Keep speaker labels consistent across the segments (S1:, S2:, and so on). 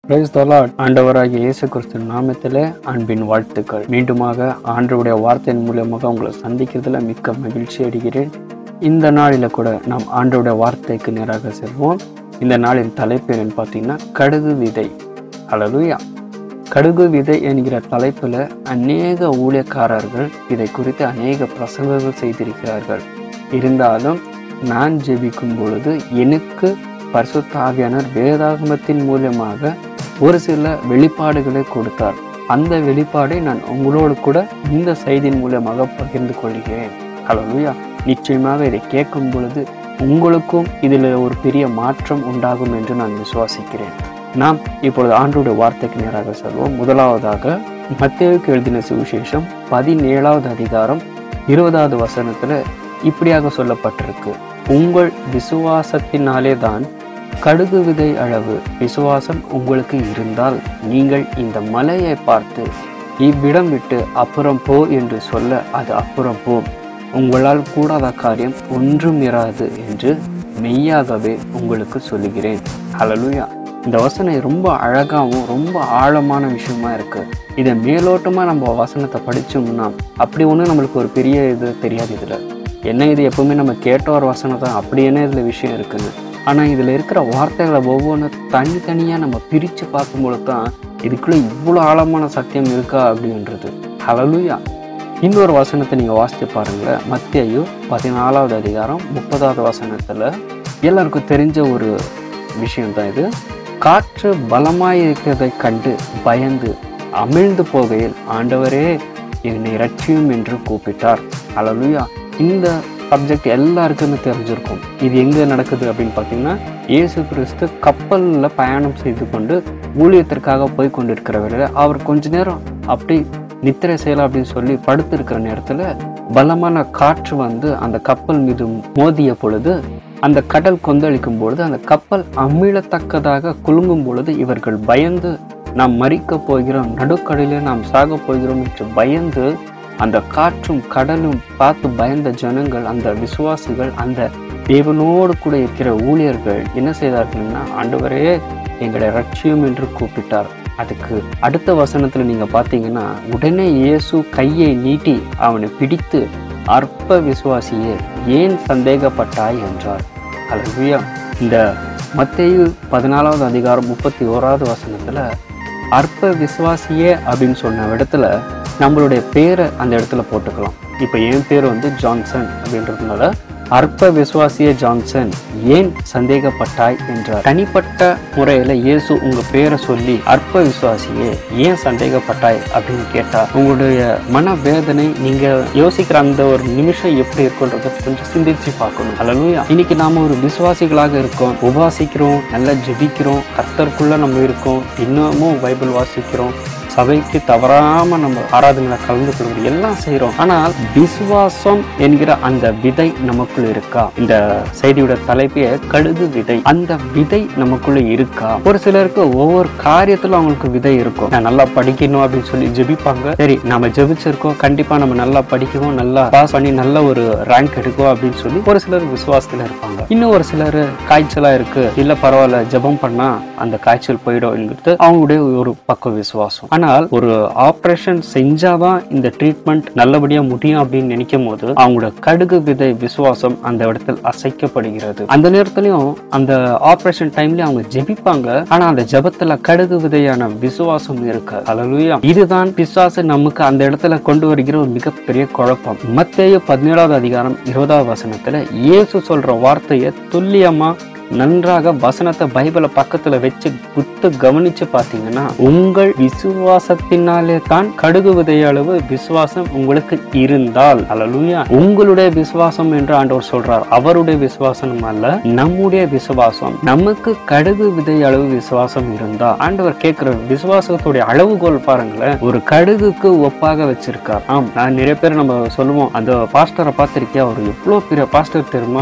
S1: praise the Lord ஆண்டவராகிய இயேசு கிறிஸ்து நாமத்திலே அன்பின் வாழ்த்துக்கள் மீண்டுமாக ஆண்டவருடைய வார்த்தையின் மூலியமாக உங்களை சந்திக்கிறதுல மிக்க மகிழ்ச்சி அடைகிறேன் இந்த நாளில் கூட நாம் ஆண்டவருடைய வார்த்தைக்கு நேராக செல்வோம் இந்த நாளின் தலைப்பு என்னன்னு பார்த்தீங்கன்னா கடுகு விதை ஹalleluya கடுகு விதை என்கிற தலைப்பில் அநேக ஊழியக்காரர்கள் இதை குறித்து அநேக பிரசங்கங்கள் செய்திருக்கிறார்கள் இருந்தாலும் நான் ஜெபிக்கும் பொழுது எனக்கு பரிசுத்த ஆவியானவர் வேதாகமத்தின் மூலியமாக ஒரு சில வெளிப்பாடுகளை கொடுத்தார் அந்த வெளிப்பாடை நான் உங்களோடு கூட இந்த செய்தியின் மூலியமாக பகிர்ந்து கொள்கிறேன் ஹalleluya நிச்சயமாக இதை கேட்கும் பொழுது உங்களுக்கும் இதில் ஒரு பெரிய மாற்றம் உண்டாகும் என்று நான் விசுவாசிக்கிறேன் நாம் இப்பொழுது ஆண்டோட வார்த்தைக்கு நேராக செல்வோம் முதலாவதாக மத்தேயுக்கு எழுதின சுவிசேஷம் பதினேழாவது அதிகாரம் இருபதாவது வசனத்துல இப்படியாக சொல்லப்பட்டிருக்கு உங்கள் விசுவாசத்தினாலே தான் கடுகு விதை அளவு விசுவாசம் உங்களுக்கு இருந்தால் நீங்கள் இந்த மலையை பார்த்து இவ்விடம் விட்டு அப்புறம் போ என்று சொல்ல அது அப்புறம் போ உங்களால் கூடாத காரியம் ஒன்றும் இராது என்று மெய்யாகவே உங்களுக்கு சொல்லுகிறேன் ஹalleluya இந்த வசனம் ரொம்ப அழகாகவும் ரொம்ப ஆழமான விஷயமா இருக்கு இதை மேலோட்டமா நம்ம வசனத்தை படிச்சோம்னா அப்படி ஒன்றும் நம்மளுக்கு ஒரு பெரிய இது தெரியாது இதுல என்ன இது எப்பவுமே நம்ம கேட்ட ஒரு வசனம் தான் அப்படி என்ன இதுல விஷயம் இருக்குன்னு ஆனா இதுல இருக்கிற வார்த்தைகளை ஒவ்வொன்றும் தனித்தனியா நம்ம பிரிச்சு பார்க்கும்போது தான் இதுக்குள்ள இவ்வளோ ஆழமான சத்தியம் இருக்கா அப்படின்றது ஹalleluya இன்னொரு வசனத்தை நீங்க வாசித்து பாருங்களேன் மத்தியு பதினாலாவது அதிகாரம் முப்பதாவது வசனத்துல எல்லாருக்கும் தெரிஞ்ச ஒரு விஷயம் தான் இது காற்று பலமாயிருக்கிறதை கண்டு பயந்து அமிழ்ந்து போகையில் ஆண்டவரே என்னை ரட்சியும் என்று கூப்பிட்டார் ஹalleluya இந்த சப்ஜெக்ட் எல்லாருக்குமே தெரிஞ்சிருக்கும் இது எங்க நடக்குது அப்படின்னு பார்த்தீங்கன்னா இயேசு கிறிஸ்து கப்பலில் பயணம் செய்து கொண்டு ஊழியத்திற்காக போய் கொண்டிருக்கிறவர்கள் அவர் கொஞ்ச நேரம் அப்படி நித்திரை செய்யலாம் அப்படின்னு சொல்லி படுத்திருக்கிற நேரத்துல பலமான காற்று வந்து அந்த கப்பல் மீது மோதிய பொழுது அந்த கடல் கொந்தளிக்கும் பொழுது அந்த கப்பல் அமிழத்தக்கதாக குலுங்கும் பொழுது இவர்கள் பயந்து நாம் மறிக்க போகிறோம் நடுக்கடலில் நாம் சாக போகிறோம் என்று பயந்து அந்த காற்றும் கடலும் பார்த்து பயந்த ஜனங்கள் அந்த விசுவாசிகள் அந்த தேவனோடு கூட இருக்கிற ஊழியர்கள் என்ன செய்தார்கள்னா ஆண்டவரே எங்களை ரட்சியும் என்று கூப்பிட்டார் அதுக்கு அடுத்த வசனத்துல நீங்க பாத்தீங்கன்னா உடனே இயேசு கையை நீட்டி அவனை பிடித்து அற்ப விசுவாசியே ஏன் சந்தேகப்பட்டாய் என்றார் அல்லா இந்த மத்தேயு பதினாலாவது அதிகாரம் முப்பத்தி ஓராவது வசனத்துல அற்ப விசுவாசியே அப்படின்னு சொன்ன இடத்துல நம்மளுடைய பேரை அந்த இடத்துல போட்டுக்கலாம் இப்போ என் பேர் வந்து ஜான்சன் அப்படின்றதுனால அற்ப விசுவாசிய ஜான்சன் ஏன் சந்தேகப்பட்டாய் என்றார் தனிப்பட்ட முறையில இயேசு உங்க பேரை சொல்லி அற்ப விசுவாசியே ஏன் சந்தேகப்பட்டாய் அப்படின்னு கேட்டா உங்களுடைய மன வேதனை நீங்க யோசிக்கிற அந்த ஒரு நிமிஷம் எப்படி இருக்குன்றத கொஞ்சம் சிந்திச்சு பார்க்கணும் அல்லலுயா இன்னைக்கு நாம ஒரு விசுவாசிகளாக இருக்கோம் உபாசிக்கிறோம் நல்லா ஜெபிக்கிறோம் கர்த்தருக்குள்ள நம்ம இருக்கோம் இன்னமும் பைபிள் வாசிக்கிறோம் சபைக்கு தவறாம நம்ம ஆராதனையில கலந்து கொள்வது எல்லாம் செய்யறோம் ஆனால் விசுவாசம் என்கிற அந்த விதை நமக்குள்ள இருக்கா இந்த செய்தியோட தலைப்பே கடுகு விதை அந்த விதை நமக்குள்ள இருக்கா ஒரு சிலருக்கு ஒவ்வொரு காரியத்துல அவங்களுக்கு விதை இருக்கும் நான் நல்லா படிக்கணும் அப்படின்னு சொல்லி ஜெபிப்பாங்க சரி நம்ம ஜெபிச்சிருக்கோம் கண்டிப்பா நம்ம நல்லா படிக்குவோம் நல்லா பாஸ் பண்ணி நல்ல ஒரு ரேங்க் எடுக்கும் அப்படின்னு சொல்லி ஒரு சிலர் விசுவாசத்துல இருப்பாங்க இன்னும் ஒரு சிலர் காய்ச்சலா இருக்கு இல்ல பரவாயில்ல ஜெபம் பண்ணா அந்த காய்ச்சல் போயிடும் என்கிறது அவங்களுடைய ஒரு பக்க விசுவாசம் ஆனால் ஒரு ஆப்ரேஷன் செஞ்சாதான் இந்த ட்ரீட்மெண்ட் நல்லபடியா முடியும் அப்படின்னு நினைக்கும் போது அவங்களோட கடுகு விதை விசுவாசம் அந்த இடத்தில் அசைக்கப்படுகிறது அந்த நேரத்திலையும் அந்த ஆப்ரேஷன் டைம்ல அவங்க ஜெபிப்பாங்க ஆனா அந்த ஜெபத்துல கடுகு விதையான விசுவாசம் இருக்கு அலலுயா இதுதான் பிசாசு நமக்கு அந்த இடத்துல கொண்டு வருகிற ஒரு மிகப்பெரிய குழப்பம் மத்தேயு பதினேழாவது அதிகாரம் இருபதாவது வசனத்துல இயேசு சொல்ற வார்த்தையை துல்லியமா நன்றாக வசனத்தை பைபிளை பக்கத்துல வச்சு குத்து கவனிச்சு பாத்தீங்கன்னா உங்கள் விசுவாசத்தினாலே தான் கடுகு விதைய அளவு விசுவாசம் உங்களுக்கு இருந்தால் அல்லலுயா உங்களுடைய விசுவாசம் என்று ஆண்டவர் சொல்றார் அவருடைய விசுவாசம் அல்ல நம்முடைய விசுவாசம் நமக்கு கடுகு விதை அளவு விசுவாசம் இருந்தா ஆண்டவர் கேட்கிற விசுவாசத்துடைய அளவுகோல் பாருங்களேன் ஒரு கடுகுக்கு ஒப்பாக வச்சிருக்கார் ஆம் நான் நிறைய பேர் நம்ம சொல்லுவோம் அந்த பாஸ்டரை பார்த்திருக்கியா அவர் எவ்வளவு பெரிய பாஸ்டர் தெரியுமா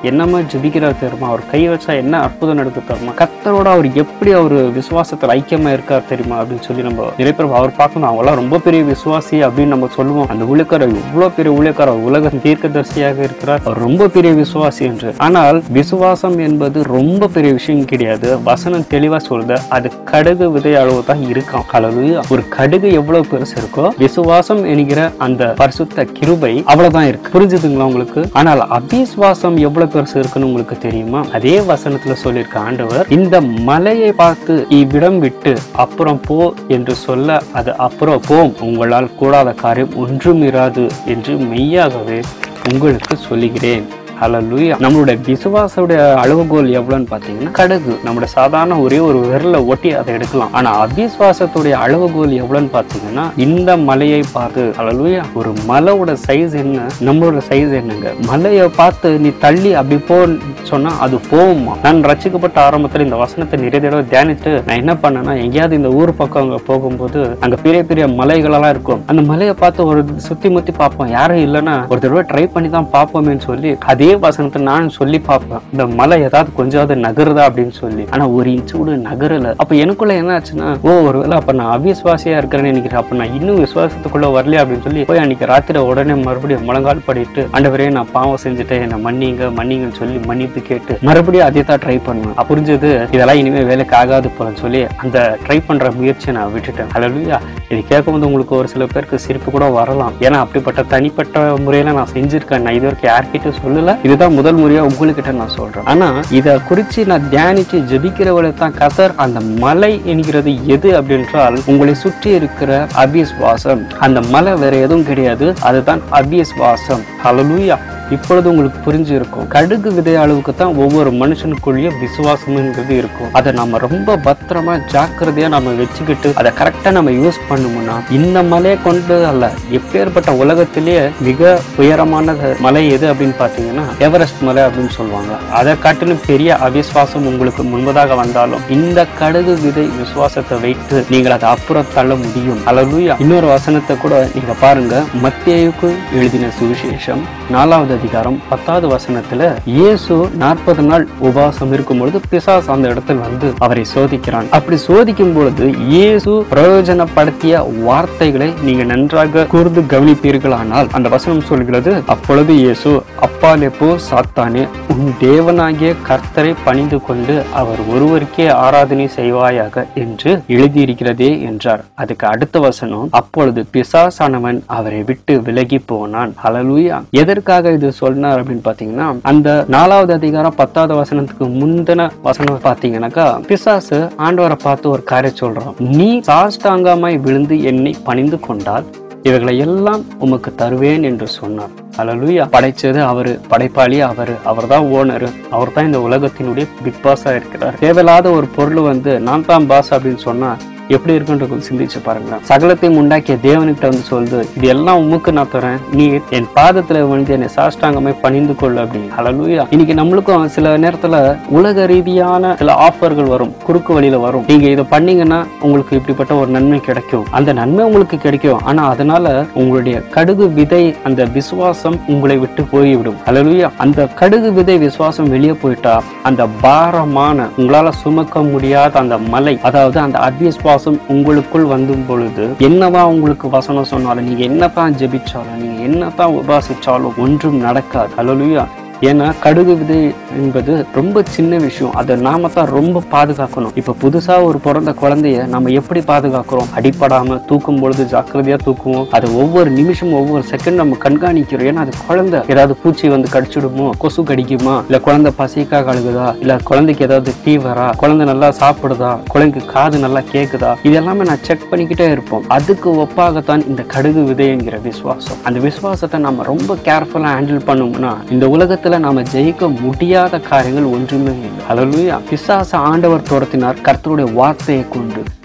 S1: என்னமா ஜெபிக்கிறார் தெரியுமா அவர் கை வச்சா என்ன அற்புதம் நடக்கு தெரியுமா கத்தரோட அவர் எப்படி அவர் விசுவாசத்தில் ஐக்கியமா இருக்கார் தெரியுமா அப்படின்னு சொல்லி நம்ம நிறைய பேர் அவர் பார்க்கணும் அவங்களாம் ரொம்ப பெரிய விசுவாசி அப்படின்னு நம்ம சொல்லுவோம் அந்த ஊழியக்காரர் இவ்வளவு பெரிய ஊழியக்காரர் உலக தீர்க்கதரிசியாக இருக்கிறார் அவர் ரொம்ப பெரிய விசுவாசி என்று ஆனால் விசுவாசம் என்பது ரொம்ப பெரிய விஷயம் கிடையாது வசனம் தெளிவா சொல்லுது அது கடுகு விதை அளவு தான் இருக்கும் அளவு ஒரு கடுகு எவ்வளவு பெருசு இருக்கோ விசுவாசம் என்கிற அந்த பரிசுத்த கிருபை அவ்வளவுதான் இருக்கு புரிஞ்சுதுங்களா உங்களுக்கு ஆனால் அபிஸ்வாசம் எவ்வளவு பெருசு இருக்குன்னு உங்களுக்கு தெரியுமா அதே வசனத்துல சொல்லியிருக்க ஆண்டவர் இந்த மலையை பார்த்து இவ்விடம் விட்டு அப்புறம் போ என்று சொல்ல அது அப்புறம் போம் உங்களால் கூடாத காரியம் ஒன்றும் இராது என்று மெய்யாகவே உங்களுக்கு சொல்லுகிறேன் ஹalleluya நம்மளுடைய விசுவாசோட அளவுகோல் எவ்வளவுன்னு பார்த்தீங்கன்னா கடுகு நம்மளோட சாதாரண ஒரே ஒரு விரல ஒட்டி அதை எடுக்கலாம் ஆனா அபிஸ்வாசத்துடைய அளவுகோல் எவ்வளவுன்னு பார்த்தீங்கன்னா இந்த மலையை பார்த்து ஹalleluya ஒரு மலையோட சைஸ் என்ன நம்மளோட சைஸ் என்னங்க மலையை பார்த்து நீ தள்ளி அப்படி போன்னு சொன்னா அது போகுமா நான் ரசிக்கப்பட்ட ஆரம்பத்துல இந்த வசனத்தை நிறைய தடவை தியானித்து நான் என்ன பண்ணேன்னா எங்கேயாவது இந்த ஊர் பக்கம் அங்க போகும்போது அங்க பெரிய பெரிய மலைகளெல்லாம் இருக்கும் அந்த மலையை பார்த்து ஒரு சுத்தி முத்தி பார்ப்போம் யாரும் இல்லைன்னா ஒரு தடவை ட்ரை பண்ணி தான் பார்ப்போமேன்னு சொல்லி அதே வசனத்தை நான் சொல்லி பார்ப்பேன் இந்த மலை ஏதாவது கொஞ்சாவது நகருதா அப்படின்னு சொல்லி ஆனா ஒரு இன்ச்சு கூட நகரல அப்ப எனக்குள்ள என்ன ஆச்சுன்னா ஓ ஒருவேளை அப்ப நான் அவிசுவாசியா இருக்கிறேன்னு நினைக்கிறேன் அப்ப நான் இன்னும் விசுவாசத்துக்குள்ள வரலையா அப்படின்னு சொல்லி போய் அன்னைக்கு ராத்திரி உடனே மறுபடியும் முழங்கால் படிட்டு ஆண்டவரே நான் பாவம் செஞ்சுட்டேன் என்னை மன்னிங்க மன்னிங்கன்னு சொல்லி மன்னிப்பு கேட்டு மறுபடியும் அதே தான் ட்ரை பண்ணுவேன் அப்ப புரிஞ்சது இதெல்லாம் இனிமே வேலைக்கு ஆகாது போலன்னு சொல்லி அந்த ட்ரை பண்ற முயற்சியை நான் விட்டுட்டேன் ஹalleluya இது கேட்கும்போது உங்களுக்கு ஒரு சில பேருக்கு சிரிப்பு கூட வரலாம் ஏன்னா அப்படிப்பட்ட தனிப்பட்ட முறையில நான் செஞ்சிருக்கேன் நான் இது வரைக்கும் யார்கிட்ட சொல்லல இதுதான் முதல் முறையா உங்ககிட்ட நான் சொல்றேன் ஆனா இத குறிச்சு நான் தியானிச்சு ஜெபிக்கிறவளை தான் கத்தர் அந்த மலை என்கிறது எது அப்படின்றால் உங்களை சுற்றி இருக்கிற அபிஸ்வாசம் அந்த மலை வேற எதுவும் கிடையாது அதுதான் அபிஸ்வாசம் ஹalleluya இப்பொழுது உங்களுக்கு புரிஞ்சு இருக்கும் கடுகு விதை அளவுக்கு தான் ஒவ்வொரு மனுஷனுக்குள்ளேயே விசுவாசம்ங்கிறது இருக்கும் அதை நம்ம ரொம்ப பத்திரமா ஜாக்கிரதையா நம்ம வச்சுக்கிட்டு அதை கரெக்டா நம்ம யூஸ் பண்ணோம்னா இந்த மலையை கொண்டு அல்ல எப்பேற்பட்ட உலகத்திலேயே மிக உயரமான மலை எது அப்படின்னு பார்த்தீங்கன்னா எவரெஸ்ட் மலை அப்படின்னு சொல்லுவாங்க அதை காட்டிலும் பெரிய அவிசுவாசம் உங்களுக்கு முன்பதாக வந்தாலும் இந்த கடுகு விதை விசுவாசத்தை வைத்து நீங்கள் அதை அப்புறம் தள்ள முடியும் அல்லதுயா இன்னொரு வசனத்தை கூட நீங்க பாருங்க மத்தியுக்கு எழுதின சுவிசேஷம் நாலாவது அதிகாரம் பத்தாவது வசனத்துல இயேசு நாற்பது நாள் உபவாசம் இருக்கும் பொழுது பிசாஸ் அந்த இடத்தில் வந்து அவரை சோதிக்கிறான் அப்படி சோதிக்கும் பொழுது இயேசு பிரயோஜனப்படுத்திய வார்த்தைகளை நீங்க நன்றாக கூர்ந்து கவனிப்பீர்களானால் அந்த வசனம் சொல்கிறது அப்பொழுது இயேசு அப்பாலே போ சாத்தானே உன் தேவனாகிய கர்த்தரை பணிந்து கொண்டு அவர் ஒருவருக்கே ஆராதனை செய்வாயாக என்று எழுதியிருக்கிறதே என்றார் அதுக்கு அடுத்த வசனம் அப்பொழுது பிசாசானவன் அவரை விட்டு விலகி போனான் ஹalleluya எதற்காக இது சொன்னார் அப்படின்னு பாத்தீங்கன்னா அந்த நாலாவது அதிகாரம் பத்தாவது வசனத்துக்கு முந்தின வசனம் பாத்தீங்கன்னாக்கா பிசாசு ஆண்டவரை பார்த்து ஒரு காரியம் சொல்றான் நீ சாஷ்டாங்கமாய் விழுந்து என்னை பணிந்து கொண்டால் இவைகளை எல்லாம் உமக்கு தருவேன் என்று சொன்னார் அல்லலுயா படைச்சது அவரு படைப்பாளி அவரு அவர் தான் ஓனர் அவர் தான் இந்த உலகத்தினுடைய பிக் பாஸா இருக்கிறார் தேவையில்லாத ஒரு பொருள் வந்து நான் தான் பாஸ் அப்படின்னு சொன்னா எப்படி இருக்குன்ற கொஞ்சம் சிந்திச்சு பாருங்களேன் சகலத்தையும் உண்டாக்கிய தேவன்கிட்ட வந்து சொல்லுது இது எல்லாம் உமக்கு நான் தரேன் நீ என் பாதத்துல வந்து என்னை சாஷ்டாங்கமே பணிந்து கொள்ளு அப்படின்னு ஹalleluya இன்னைக்கு நம்மளுக்கும் சில நேரத்துல உலக ரீதியான சில ஆஃபர்கள் வரும் குறுக்கு வழியில வரும் நீங்க இதை பண்ணீங்கன்னா உங்களுக்கு இப்படிப்பட்ட ஒரு நன்மை கிடைக்கும் அந்த நன்மை உங்களுக்கு கிடைக்கும் ஆனா அதனால உங்களுடைய கடுகு விதை அந்த விசுவாசம் உங்களை விட்டு போய்விடும் ஹalleluya அந்த கடுகு விதை விசுவாசம் வெளியே போயிட்டா அந்த பாரமான உங்களால சுமக்க முடியாத அந்த மலை அதாவது அந்த அவிஸ்வாசம் உங்களுக்குள் வந்தும் பொழுது என்னதான் உங்களுக்கு வசனம் சொன்னாலும் நீங்க என்னதான் ஜெபிச்சாலும் நீங்க என்னதான் உபாசிச்சாலும் ஒன்றும் நடக்காது ஹalleluya ஏன்னா கடுகு விதை என்பது ரொம்ப சின்ன விஷயம் அதை நாம தான் ரொம்ப பாதுகாக்கணும் இப்ப புதுசா ஒரு பிறந்த குழந்தைய நம்ம எப்படி பாதுகாக்கிறோம் அடிப்படாம தூக்கும் பொழுது ஜாக்கிரதையா தூக்குவோம் அதை ஒவ்வொரு நிமிஷமும் ஒவ்வொரு செகண்ட் நம்ம கண்காணிக்கிறோம் ஏன்னா அது குழந்தை ஏதாவது பூச்சி வந்து கடிச்சிடுமோ கொசு கடிக்குமா இல்ல குழந்தை பசிக்காக அழுகுதா இல்ல குழந்தைக்கு ஏதாவது ஃபீவரா குழந்தை நல்லா சாப்பிடுதா குழந்தைக்கு காது நல்லா கேக்குதா இது எல்லாமே நான் செக் பண்ணிக்கிட்டே இருப்போம் அதுக்கு ஒப்பாகத்தான் இந்த கடுகு விதைங்கிற விசுவாசம் அந்த விசுவாசத்தை நம்ம ரொம்ப கேர்ஃபுல்லா ஹேண்டில் பண்ணோம்னா இந்த உலகத்துல நாம ஜெயிக்க முடியாத காரியங்கள் ஒன்றுமே இல்லை அலலுயா பிசாச ஆண்டவர் துரத்தினார் கர்த்தருடைய வார்த்தையை கொண்டு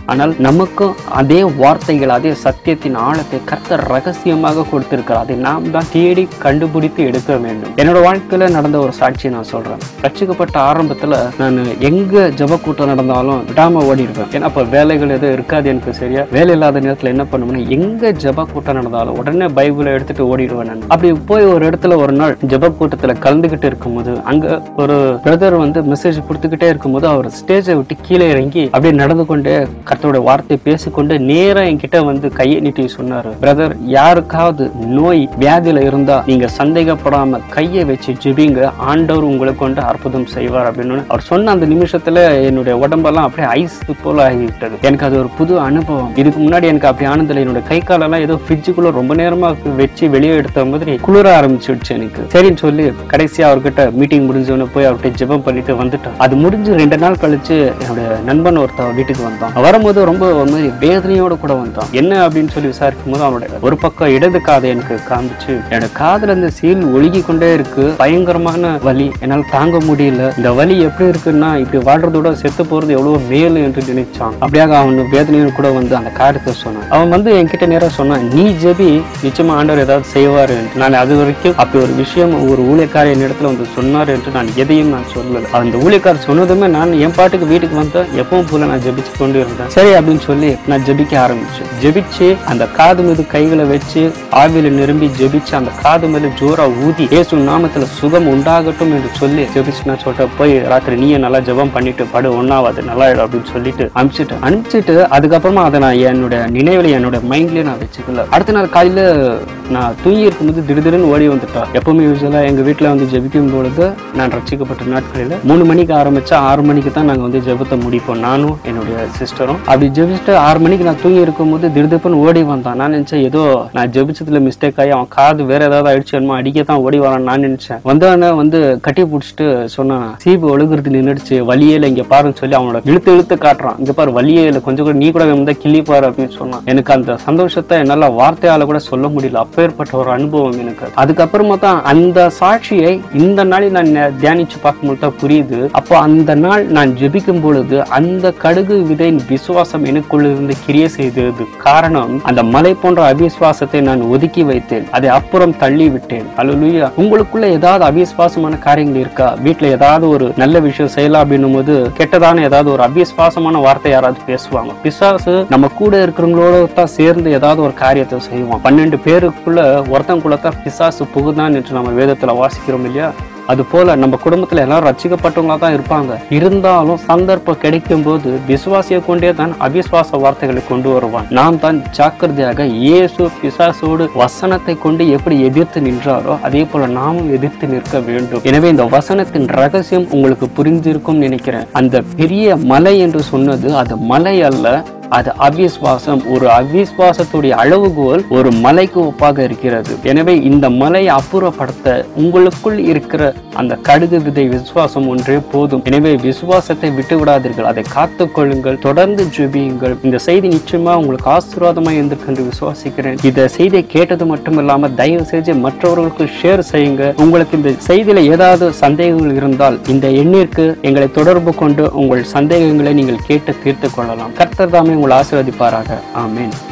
S1: ஆனால் நமக்கும் அதே வார்த்தைகள் அதே சத்தியத்தின் ஆழத்தை கர்த்தர் ரகசியமாக கொடுத்திருக்கிறார் அதை நாம் தான் தேடி கண்டுபிடித்து எடுக்க வேண்டும் என்னோட வாழ்க்கையில நடந்த ஒரு சாட்சியை நான் சொல்றேன் ரட்சிக்கப்பட்ட ஆரம்பத்துல நான் எங்க ஜப கூட்டம் நடந்தாலும் விடாம ஓடிடுவேன் ஏன்னா அப்ப வேலைகள் எதுவும் இருக்காது எனக்கு சரியா வேலை இல்லாத நேரத்துல என்ன பண்ணுவேன்னா எங்க ஜப கூட்டம் நடந்தாலும் உடனே பைபிளை எடுத்துட்டு ஓடிடுவேன் நான் அப்படி போய் ஒரு இடத்துல ஒரு நாள் ஜப கூட்டத்துல கலந்துகிட்டு இருக்கும்போது அங்க ஒரு பிரதர் வந்து மெசேஜ் கொடுத்துக்கிட்டே இருக்கும்போது அவர் ஸ்டேஜை விட்டு கீழே இறங்கி அப்படியே நடந்து கொண்டே கர்த்தரோட வார்த்தை பேசிக்கொண்டு நேரா என்கிட்ட வந்து கையை நீட்டி சொன்னாரு பிரதர் யாருக்காவது நோய் வியாதியில இருந்தா நீங்க சந்தேகப்படாம கையை வச்சு ஜெபிங்க ஆண்டவர் உங்களை கொண்டு அற்புதம் செய்வார் அப்படின்னு அவர் சொன்ன அந்த நிமிஷத்துல என்னுடைய உடம்பெல்லாம் அப்படியே ஐஸ் போல ஆகிவிட்டது எனக்கு அது ஒரு புது அனுபவம் இதுக்கு முன்னாடி எனக்கு அப்படி ஆனதில்லை என்னோட கை காலெல்லாம் ஏதோ ஃப்ரிட்ஜுக்குள்ள ரொம்ப நேரமா வச்சு வெளியே எடுத்த மாதிரி குளிர ஆரம்பிச்சிடுச்சு எனக்கு சரின்னு சொல்லி கடைசியா அவர்கிட்ட மீட்டிங் முடிஞ்சவொடனே போய் அவர்கிட்ட ஜெபம் பண்ணிட்டு வந்துட்டோம் அது முடிஞ்சு ரெண்டு நாள் கழிச்சு என்னோட நண்பன் ஒருத்தன் வீட்டுக்கு வந்தான் வரும்போது ரொம்ப ஒரு மாதிரி வேதனையோட கூட வந்தான் என்ன அப்படின்னு சொல்லி விசாரிக்கும் போது அவனோட ஒரு பக்கம் இடது காதை எனக்கு காமிச்சு என்னோட காதுல இந்த சீல் ஒழுகி கொண்டே இருக்கு பயங்கரமான வலி என்னால் தாங்க முடியல இந்த வலி எப்படி இருக்குன்னா இப்படி வாழ்றதோட செத்து போறது எவ்வளவு மேலு என்று நினைச்சான் அப்படியாக அவன் வேதனையோடு கூட வந்து அந்த காரியத்தை சொன்னான் அவன் வந்து என்கிட்ட நேரா சொன்னான் நீ ஜெபி நிச்சயமா ஆண்டவர் ஏதாவது செய்வாரு என்று நான் அது வரைக்கும் அப்படி ஒரு விஷயம் ஒரு ஊழியக்கார என்னிடத்துல வந்து சொன்னார் என்று நான் எதையும் நான் சொல்லல அந்த ஊழியக்காரர் சொன்னதுமே நான் என் பாட்டுக்கு வீட்டுக்கு வந்தேன் எப்பவும் போல நான் ஜெபிச்சு கொண்டு இருந்தேன் சரி அப்படின்னு சொல்லி நான் ஜெபிக்க ஆரம்பிச்சேன் ஜெபிச்சு அந்த காது மீது கைகளை வச்சு ஆவியில நிரம்பி ஜெபிச்சு அந்த காது மேல ஜோரா ஊதி இயேசு நாமத்துல சுகம் உண்டாகட்டும் என்று சொல்லி ஜெபிச்சு நான் சொல்லிட்டு போய் ராத்திரி நீயே நல்லா ஜெபம் பண்ணிட்டு படு ஒன்னாவது நல்லா ஆயிடும் அப்படின்னு சொல்லிட்டு அனுப்பிச்சிட்டு அனுப்பிச்சிட்டு அதுக்கப்புறமா அதை நான் என்னோட நினைவுல என்னோட மைண்ட்லயே நான் வச்சுக்கல அடுத்த நாள் காலையில நான் தூங்கி இருக்கும்போது திடீர்னு ஓடி வந்துட்டா எப்பவுமே யூஸ்வலா எங்க வீட்டுல வந்து ஜெபிக்கும் பொழுது நான் ரட்சிக்கப்பட்ட நாட்களில் மூணு மணிக்கு ஆரம்பிச்சா ஆறு மணிக்கு தான் நாங்க வந்து ஜெபத்தை முடிப்போம் நானும் என்னுடைய சிஸ்டரும் அப்படி ஜெபிச்சுட்டு ஆறு மணிக்கு நான் தூங்கி இருக்கும்போது திடுதிப்புன்னு ஓடி வந்தான் நான் நினைச்சேன் ஏதோ நான் ஜெபிச்சதுல மிஸ்டேக் ஆகி அவன் காது வேற ஏதாவது ஆயிடுச்சு என்னமோ அடிக்க தான் ஓடி வரான் நான் நினைச்சேன் வந்தவன வந்து கட்டி பிடிச்சிட்டு சொன்னான் சீப்பு ஒழுகுறது நின்றுடுச்சு வழியே இல்லை இங்க பாருன்னு சொல்லி அவனோட இழுத்து இழுத்து காட்டுறான் இங்க பாரு வழியே இல்லை கொஞ்சம் கூட நீ கூட வந்தா கிள்ளி பாரு அப்படின்னு சொன்னான் எனக்கு அந்த சந்தோஷத்தை என்னால வார்த்தையால கூட சொல்ல முடியல அப்பேற்பட்ட ஒரு அனுபவம் எனக்கு அதுக்கப்புறமா தான் அந்த சாட்சியை இந்த நாளில் நான் நே- தியானிச்சு பார்க்கும்போது தான் புரியுது அப்போ அந்த நாள் நான் ஜெபிக்கும் பொழுது அந்த கடுகு விதையின் விசுவாசம் எனக்குள்ள இருந்து கிரிய செய்தது காரணம் அந்த மலை போன்ற அவிசுவாசத்தை நான் ஒதுக்கி வைத்தேன் அதை அப்புறம் தள்ளி விட்டேன் அல்லேலூயா உங்களுக்குள்ள ஏதாவது அவிசுவாசமான காரியங்கள் இருக்கா வீட்ல ஏதாவது ஒரு நல்ல விஷயம் செய்யலாம் அப்படின்னும் போது கெட்டதான ஏதாவது ஒரு அவிசுவாசமான வார்த்தை யாராவது பேசுவாங்க பிசாசு நம்ம கூட இருக்கிறவங்களோட தான் சேர்ந்து ஏதாவது ஒரு காரியத்தை செய்வான் பன்னெண்டு பேருக்குள்ள ஒருத்தங்குள்ள தான் பிசாசு புகுதான் என்று நம்ம வேதத்துல வாசிக்கிறோம் இல்லையா அது போல நம்ம குடும்பத்துல எல்லாரும் ரட்சிக்கப்பட்டவங்களா தான் இருப்பாங்க இருந்தாலும் சந்தர்ப்பம் கிடைக்கும் போது விசுவாசியை கொண்டே தான் அவிசுவாச வார்த்தைகளை கொண்டு வருவான் நாம் தான் ஜாக்கிரதையாக இயேசு பிசாசோடு வசனத்தை கொண்டு எப்படி எதிர்த்து நின்றாரோ அதே போல நாமும் எதிர்த்து நிற்க வேண்டும் எனவே இந்த வசனத்தின் ரகசியம் உங்களுக்கு புரிந்திருக்கும் நினைக்கிறேன் அந்த பெரிய மலை என்று சொன்னது அது மலை அல்ல அது அவிஸ்வாசம் ஒரு அவிஸ்வாசத்துடைய அளவுகோல் ஒரு மலைக்கு ஒப்பாக இருக்கிறது எனவே இந்த மலையை அப்புறப்படுத்த உங்களுக்குள் இருக்கிற அந்த கடுகு விதை விசுவாசம் ஒன்றே போதும் எனவே விசுவாசத்தை விட்டு விடாதீர்கள் அதை காத்துக் கொள்ளுங்கள் தொடர்ந்து ஜெபியுங்கள் இந்த செய்தி நிச்சயமா உங்களுக்கு ஆசீர்வாதமா இருந்திருக்கு என்று விசுவாசிக்கிறேன் இந்த செய்தியை கேட்டது மட்டும் இல்லாம தயவு செஞ்சு மற்றவர்களுக்கு ஷேர் செய்யுங்க உங்களுக்கு இந்த செய்தியில ஏதாவது சந்தேகங்கள் இருந்தால் இந்த எண்ணிற்கு எங்களை தொடர்பு கொண்டு உங்கள் சந்தேகங்களை நீங்கள் கேட்டு தீர்த்து கொள்ளலாம் கர்த்தர் தாமே உங்களை ஆசீர்வதிப்பாராக ஆமென்